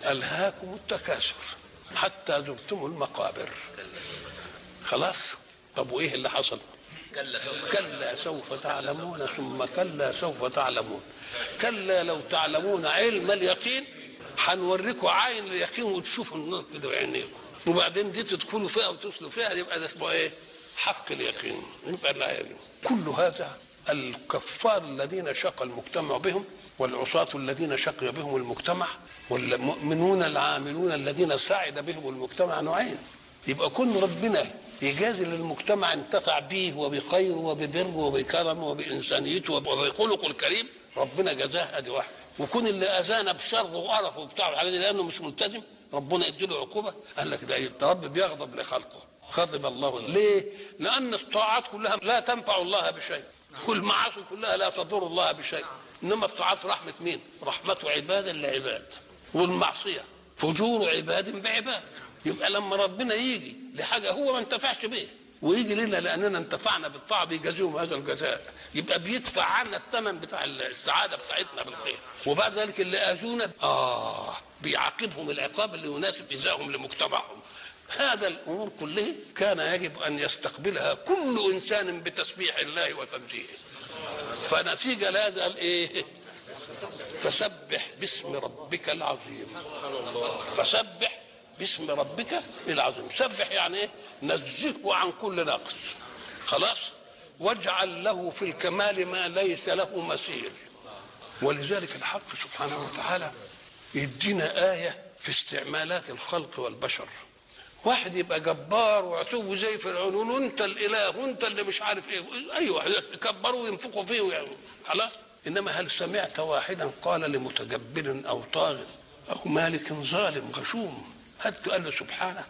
ألهاكم التكاثر حتى زرتم المقابر خلاص طب وإيه اللي حصل كلا سوف كلا سوف تعلمون ثم كلا سوف تعلمون كلا لو تعلمون علم اليقين هنوريكم عين اليقين وتشوفوا النور كده بعينيكم وبعدين دي تدخلوا فيها وتصلوا فيها يبقى ده اسمه ايه؟ حق اليقين يبقى لا كل هذا الكفار الذين شق المجتمع بهم والعصاة الذين شقي بهم المجتمع والمؤمنون العاملون الذين سعد بهم المجتمع نوعين يبقى كن ربنا يجازي للمجتمع انتفع به وبخير وببر وبكرم وبإنسانيته وبخلقه الكريم ربنا جزاه ادي واحده وكون اللي اذانا بشر وقرف وبتاع والحاجات دي لانه مش ملتزم ربنا يديله عقوبه قال لك ده الرب بيغضب لخلقه غضب الله ليه؟ لان الطاعات كلها لا تنفع الله بشيء كل معاصي كلها لا تضر الله بشيء انما الطاعات رحمه مين؟ رحمه عباد لعباد والمعصيه فجور عباد بعباد يبقى لما ربنا يجي لحاجه هو ما انتفعش بيه ويجي لنا لاننا انتفعنا بالطاعه بيجازيهم هذا الجزاء يبقى بيدفع عنا الثمن بتاع السعاده بتاعتنا بالخير وبعد ذلك اللي اذونا اه بيعاقبهم العقاب اللي يناسب ايذائهم لمجتمعهم هذا الامور كلها كان يجب ان يستقبلها كل انسان بتسبيح الله وتنزيهه فنتيجه لهذا قال ايه فسبح باسم ربك العظيم فسبح باسم ربك العظيم سبح يعني ايه نزهه عن كل نقص خلاص واجعل له في الكمال ما ليس له مثيل ولذلك الحق سبحانه وتعالى يدينا آية في استعمالات الخلق والبشر واحد يبقى جبار وعتو زي فرعون يقول انت الاله وانت اللي مش عارف ايه ايوه يكبروا وينفقوا فيه ويعني خلاص انما هل سمعت واحدا قال لمتجبر او طاغ او مالك ظالم غشوم هل قال له سبحانك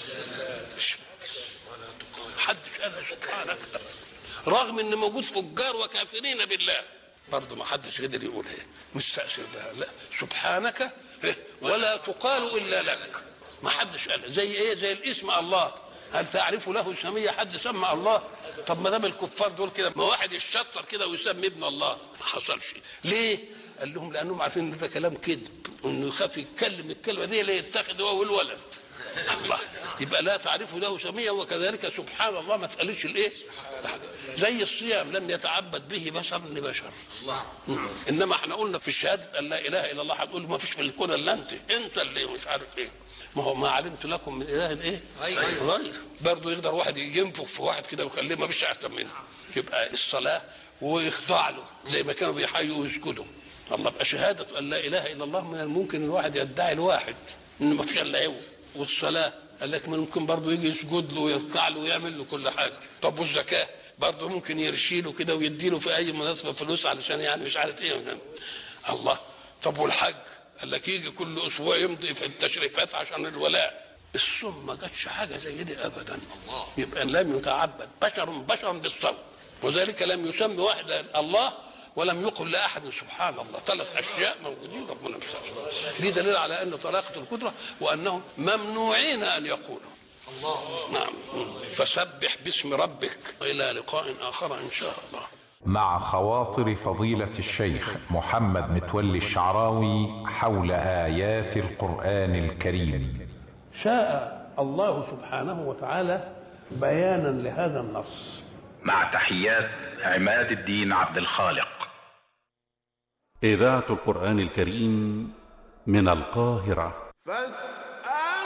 حدش قال له سبحانك رغم ان موجود فجار وكافرين بالله برضه ما حدش قدر يقول ايه مستأثر بها لا سبحانك إيه؟ ولا تقال الا لك ما حدش قال زي ايه زي الاسم الله هل تعرف له سمية حد سمى الله طب ما دام الكفار دول كده ما واحد يشطر كده ويسمي ابن الله ما حصلش ليه قال لهم لانهم عارفين ان ده كلام كذب انه يخاف يتكلم الكلمه دي لا يتخذ هو والولد الله يبقى لا تعرف له سميا وكذلك سبحان الله ما تقالش الايه زي الصيام لم يتعبد به بشر لبشر انما احنا قلنا في الشهاده ان لا اله الا الله هتقول ما فيش في الكون الا انت انت اللي مش عارف ايه ما هو ما علمت لكم من اله ايه غير برضه يقدر واحد ينفخ في واحد كده ويخليه ما فيش احسن منه يبقى الصلاه ويخضع له زي ما كانوا بيحيوا ويسجدوا الله بقى شهاده ان لا اله الا الله من الممكن الواحد يدعي الواحد ان ما فيش الا هو والصلاه قال لك ممكن برضه يجي يسجد له ويركع له ويعمل له كل حاجه طب والزكاه برضه ممكن يرشي له كده ويدي له في اي مناسبه فلوس علشان يعني مش عارف ايه مثلا الله طب والحج قال لك يجي كل اسبوع يمضي في التشريفات عشان الولاء الصوم ما جاتش حاجه زي دي ابدا يبقى لم يتعبد بشر بشر بالصوم وذلك لم يسمي واحد الله ولم يقل لاحد سبحان الله ثلاث اشياء موجودين ربنا مستعجل دي دليل على ان طلاقه القدره وانهم ممنوعين ان يقولوا الله نعم فسبح باسم ربك الى لقاء اخر ان شاء الله مع خواطر فضيلة الشيخ محمد متولي الشعراوي حول آيات القرآن الكريم شاء الله سبحانه وتعالى بيانا لهذا النص مع تحيات عماد الدين عبد الخالق إذاعة القرآن الكريم من القاهرة فاستمعوا